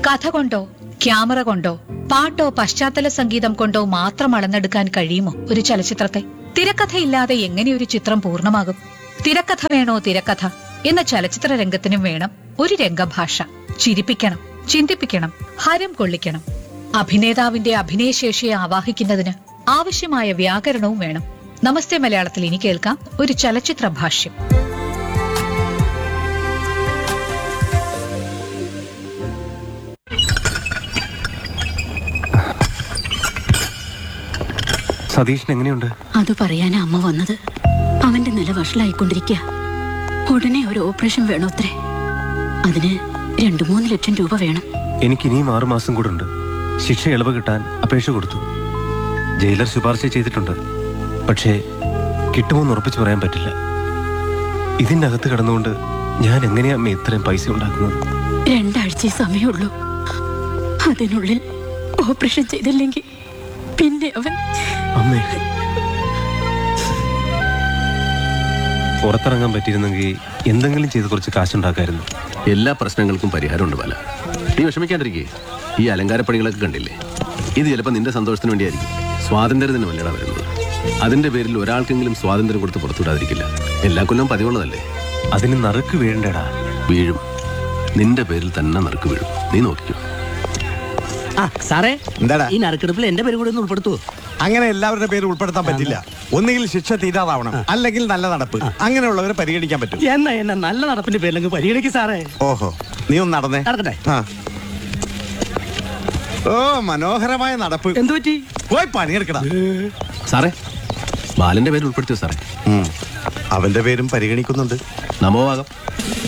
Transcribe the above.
കഥ കൊണ്ടോ ക്യാമറ കൊണ്ടോ പാട്ടോ പശ്ചാത്തല സംഗീതം കൊണ്ടോ മാത്രം അളന്നെടുക്കാൻ കഴിയുമോ ഒരു ചലച്ചിത്രത്തെ തിരക്കഥയില്ലാതെ എങ്ങനെ ഒരു ചിത്രം പൂർണ്ണമാകും തിരക്കഥ വേണോ തിരക്കഥ എന്ന ചലച്ചിത്ര രംഗത്തിനും വേണം ഒരു രംഗഭാഷ ചിരിപ്പിക്കണം ചിന്തിപ്പിക്കണം ഹരം കൊള്ളിക്കണം അഭിനേതാവിന്റെ അഭിനയശേഷിയെ ആവാഹിക്കുന്നതിന് ആവശ്യമായ വ്യാകരണവും വേണം നമസ്തേ മലയാളത്തിൽ ഇനി കേൾക്കാം ഒരു ചലച്ചിത്ര ഭാഷ്യം സതീഷിന് എങ്ങനെയുണ്ട് അത് പറയാനാ അമ്മ വന്നത് അവന്റെ നില വഷളായിക്കൊണ്ടിരിക്കുക ഉടനെ ഒരു ഓപ്പറേഷൻ വേണോത്രേ അതിന് രണ്ടു മൂന്ന് ലക്ഷം രൂപ വേണം എനിക്ക് ഇനിയും ആറു മാസം കൂടെ ഉണ്ട് ശിക്ഷ ഇളവ് കിട്ടാൻ അപേക്ഷ കൊടുത്തു ജയിലർ ശുപാർശ ചെയ്തിട്ടുണ്ട് പക്ഷേ കിട്ടുമോന്ന് ഉറപ്പിച്ചു പറയാൻ പറ്റില്ല ഇതിന്റെ അകത്ത് കിടന്നുകൊണ്ട് ഞാൻ എങ്ങനെയാ അമ്മ ഇത്രയും പൈസ ഉണ്ടാക്കുന്നത് രണ്ടാഴ്ച സമയമുള്ളൂ അതിനുള്ളിൽ ഓപ്പറേഷൻ ചെയ്തില്ലെങ്കിൽ പിന്നെ അവൻ അമ്മേ പുറത്തിറങ്ങാൻ പറ്റിയിരുന്നെങ്കിൽ എന്തെങ്കിലും ചെയ്ത് കുറച്ച് കാശുണ്ടാക്കായിരുന്നു എല്ലാ പ്രശ്നങ്ങൾക്കും പരിഹാരമുണ്ട് പല നീ വിഷമിക്കാണ്ടിരിക്കേ ഈ അലങ്കാരപ്പണികളൊക്കെ കണ്ടില്ലേ ഇത് ചിലപ്പോൾ നിന്റെ സന്തോഷത്തിന് വേണ്ടിയായിരിക്കും സ്വാതന്ത്ര്യത്തിന് വല്ലട വരുന്നത് അതിന്റെ പേരിൽ ഒരാൾക്കെങ്കിലും സ്വാതന്ത്ര്യം കൊടുത്ത് പുറത്തുവിടാതിരിക്കില്ല എല്ലാ കൊല്ലം പതിവുള്ളതല്ലേ അതിന് നറുക്ക് വീഴണ്ടടാ വീഴും നിന്റെ പേരിൽ തന്നെ നറുക്ക് വീഴും നീ നോക്കിക്കോ ആ സാറേ എന്താടാ ഈ നറുക്കെടുപ്പിൽ എന്റെ പേര് കൂടെ ഒന്ന് ഉൾപ്പെടുത്തുവോ അങ്ങനെ എല്ലാവരുടെ പേര് ഉൾപ്പെടുത്താൻ പറ്റില്ല ഒന്നുകിൽ ശിക്ഷ തീരാതാവണം അല്ലെങ്കിൽ നല്ല നടപ്പ് അങ്ങനെയുള്ളവരെ പരിഗണിക്കാൻ പറ്റും എന്നാ എന്നാ നല്ല നടപ്പിന്റെ പേരിലങ്ങ് പരിഗണിക്കും സാറേ ഓഹോ നീ ഒന്ന് നടന്നേ നടക്കട്ടെ ആ ഓ മനോഹരമായ നടപ്പ് എന്തു പറ്റി പോയി പണിയെടുക്കടാ സാറേ ബാലന്റെ പേര് ഉൾപ്പെടുത്തിയോ സാറേ ഉം. അവന്റെ പേരും പരിഗണിക്കുന്നുണ്ട് നമോവാകം